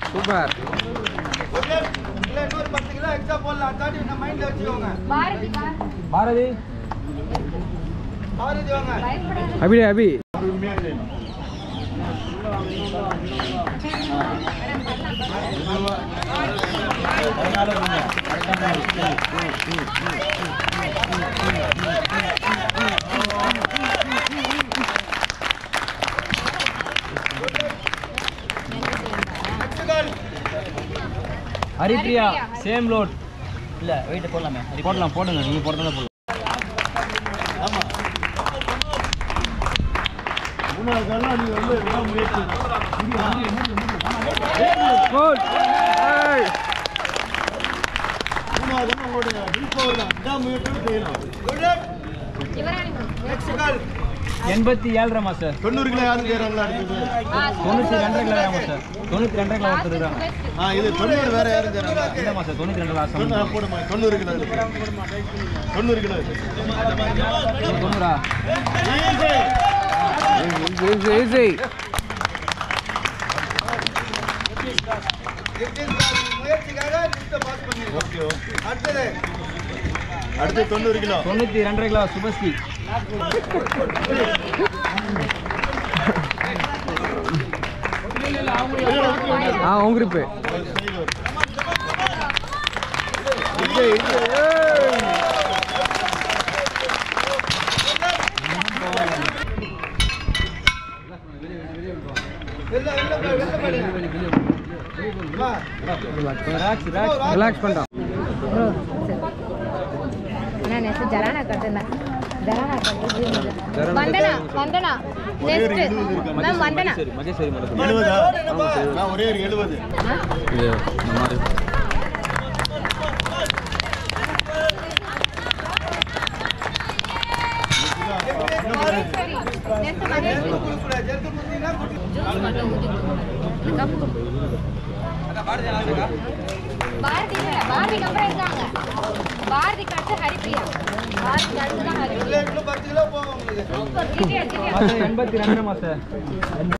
Super இல்லை இன்னொரு பத்து கிலோ எக்ஸ்ட்ரா போடலாம் தாண்டி நம்ம மைண்டில் வச்சுக்கோங்க பாரதி பா பாரதி பாரதி வாங்க பயப்படாத Abhi Abhi next call Haripriya same load இல்ல வெயிட் போடலாமே போடலாம் போடுங்க நீங்க போடுறதா போடலாம் கோல் ஏய் சிவராணி நெக்ஸ்ட் கால் எண்பத்தி ஏழரை மாஸ்டர் தொண்ணூறு கிலோ யாரும் செய்யறாங்களா அடுத்தது ஆ தொண்ணூற்றி ரெண்டரை கிலோ மாஸ்டர் தொண்ணூற்றி ரெண்டரை கிலோ ஒருத்தர் இருக்காங்க ஆ இது தொண்ணூறு வேற யாரும் செய்யறாங்களா இல்லை மாஸ்டர் தொண்ணூற்றி ரெண்டு லாஸ்ட் தொண்ணூறு போடுமா தொண்ணூறு கிலோ இருக்கு தொண்ணூறு கிலோ இருக்கு தொண்ணூறா ஈஸி. ஈஸி ஈஸி எட்டின் கால் முயற்சிக்காக லிஸ்ட்டை பாஸ் பண்ணிருக்கோம் ஓகே ஓகே அடுத்தது அடுத்து தொண்ணூறு கிலோ தொண்ணூற்றி ரெண்டரை கிலோ சுபஸ்கி ஆ உங்க grip. வெளில வெளில போய் வெளில போயிடுங்க அம்மா, ரிலாக்ஸ் ரிலாக்ஸ் ரிலாக்ஸ் பண்ணிட்டோம் நான் நெக்ஸ்ட் ஜலானா கட்டுனேன் ஜலானா கட்டு ஜலானா வந்தனா கட்டு. வந்தனா ஒரே ஒரு நெக்ஸ்ட் இருபது இருக்கா? மேம் வந்தனா மகேஸ்வரி மகேஸ்வரி மட்டும் எழுபதா நான் ஒரே ஒரு எழுபது இது இந்த மாதிரி நெக்ஸ்ட் மகேஸ்வரி கொடுக்கக்கூடாது. ஜெர்க்கு குத்தினா குத்தி- ஜூஸ் மட்டும் ஊத்தி கப்பு பாரதி இல்ல பாரதிக்கு அப்புறம் இருக்காங்க பாரதிக்கு அடுத்து ஹரிப்ரியா பாரதிக்கு அடுத்து தான் இல்லை, ஹரிப்ரியா இன்னும் பத்து கிலோ போகும் உங்களுக்கு சூப்பர் கிட்டியா கிட்டியா மாஸ்டர் எண்பத்தி ரெண்டு மாஸ்டர்